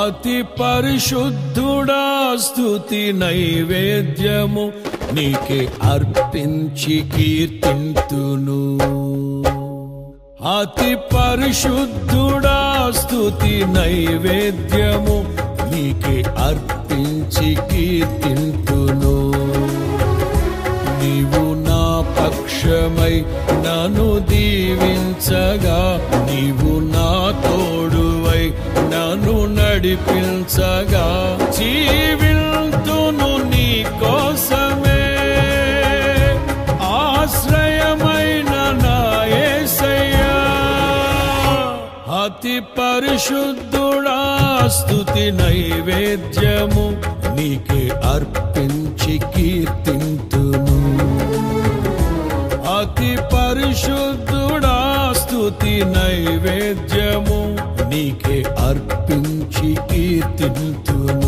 అతి పరిశుద్ధుడా స్తుతి నైవేద్యము నీకే అర్పించి కీర్తింతును అతి పరిశుద్ధుడా స్తుతి నైవేద్యము నీకే అర్పించి కీర్తింతును నీవు నా పక్షమై నన్ను దీవించగా నీవు నా తోడువై నన్ను నడిపించగా జీవిల్తును నీ కోసమే ఆశ్రయమైన నా యేసయ్యా అతి పరిశుద్ధుడా స్తుతి నైవేద్యము నీకే అర్పించి కీర్తింతును అతి పరిశుద్ధుడా స్తుతి నైవేద్యము నీకే అర్పించి కీర్తింతును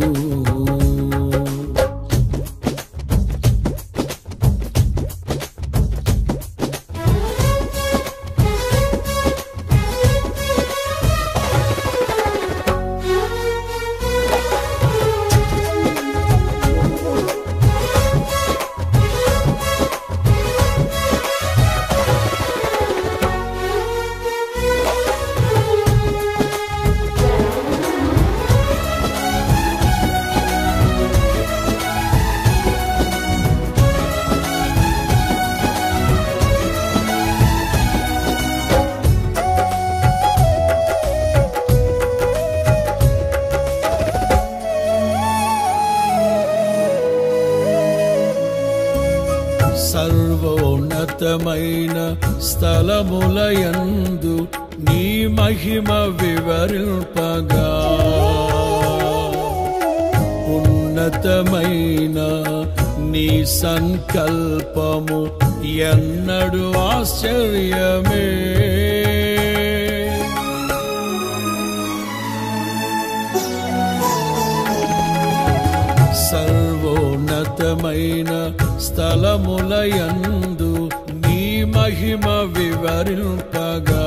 సర్వోన్నతమైన స్థలములయందు నీ మహిమ వివరింపగా ఉన్నతమైన నీ సంకల్పము ఎన్నడు ఆశ్చర్యమే సర్వోన్నతమైన స్థలములయందు నీ మహిమ వివరింపగా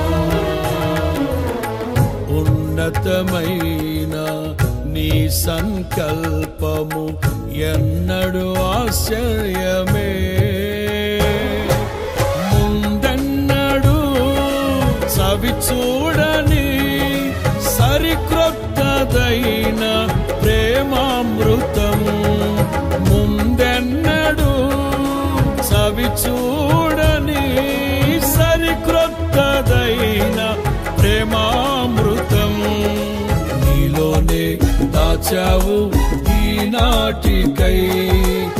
ఉన్నతమైన నీ సంకల్పము ఎన్నడు ఆశ్చర్యమే ముందెన్నడు సవి చూడని సరిక్రొత్తదైన ప్రేమామృతం ముందెన్నడు సవి చూడని సరిక్రొత్తదైన ప్రేమామృతం నీలోనే దాచావు ఈనాటికై